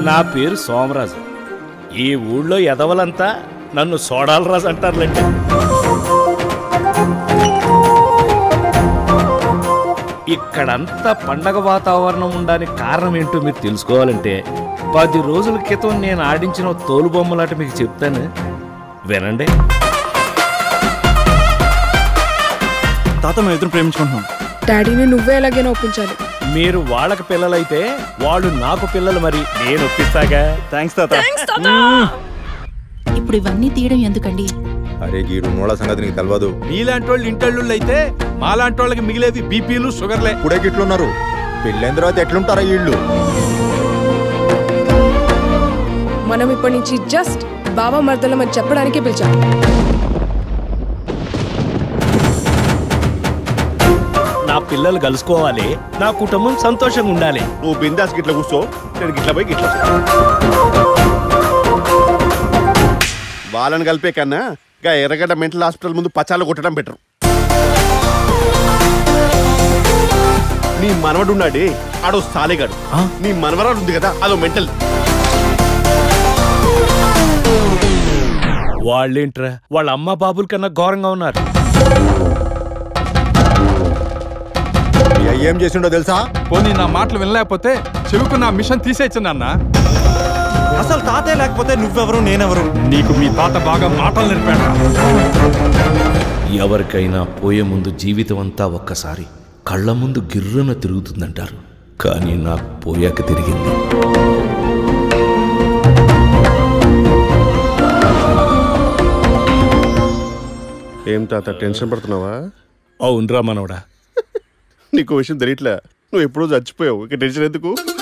నా పేరు సోమరాజు ఈ ఊళ్ళో ఎదవలంతా నన్ను సోడాలరాజు అంటారులేండి ఇక్కడంతా పండగ వాతావరణం ఉండడానికి కారణం ఏంటో మీరు తెలుసుకోవాలంటే పది రోజుల క్రితం నేను ఆడించిన తోలు బొమ్మలాట మీకు చెప్తాను వినండి తాత మేము ఇద్దరు ప్రేమించుకుంటున్నాం డాడీని నువ్వే ఎలాగైనా ఒప్పించాలి మీరు వాళ్ళకి పిల్లలైతే వాళ్ళు నాకు పిల్లలు మరి నేను ఒప్పిస్తాగా థ్యాంక్స్ తాత ఇప్పుడు ఇవన్నీ తీయడం ఎందుకండి అరే గీడు నోళ్ళ సంగతి నీకు తెలియదు మీలాంటి వాళ్ళు ఇంటళ్ళు అయితే మాలాంటి వాళ్ళకి మిగిలేవి బీపీలు షుగర్లే ఇప్పుడే గిట్లున్నారు పెళ్ళైన తర్వాత ఎట్లుంటారా వీళ్ళు మనం ఇప్పటి నుంచి జస్ట్ బాబా మర్దలం అని చెప్పడానికే పిలిచాం నా పిల్లలు కలుసుకోవాలి నా కుటుంబం సంతోషంగా ఉండాలి నువ్వు బిందాస్ గిట్ల కూర్చో నేను గిట్ల పోయి గిట్ల వస్తా. వాళ్ళని కలిపే కన్నా గా ఎర్రగడ్డ మెంటల్ హాస్పిటల్ ముందు పచాలు కొట్టడం బెటర్ నీ మనవడు ఉన్నాడే ఆడో సాలేగాడు నీ మనవరాడు ఉంది కదా అదో మెంటల్ వాళ్ళేంట్రా వాళ్ళ అమ్మ బాబుల కన్నా ఘోరంగా ఉన్నారు మీ అయ్య ఏం చేసిండో తెలుసా పోనీ నా మాటలు వినలేకపోతే చెవికు నా మిషన్ తీసేయచ్చు అన్న అసలు తాతే లేకపోతే నువ్వెవరు నేనెవరు నీకు మీ తాత బాగా మాటలు నేర్పాడు ఎవరికైనా పోయే ముందు జీవితం అంతా ఒక్కసారి కళ్ళ ముందు గిర్రున తిరుగుతుందంటారు కానీ నాకు పోయాక తిరిగింది ఏం తాత టెన్షన్ పడుతున్నావా అవునరా మనవడా నీకు విషయం తెలియట్లే నువ్వు ఎప్పుడో చచ్చిపోయావు ఇక టెన్షన్ ఎందుకు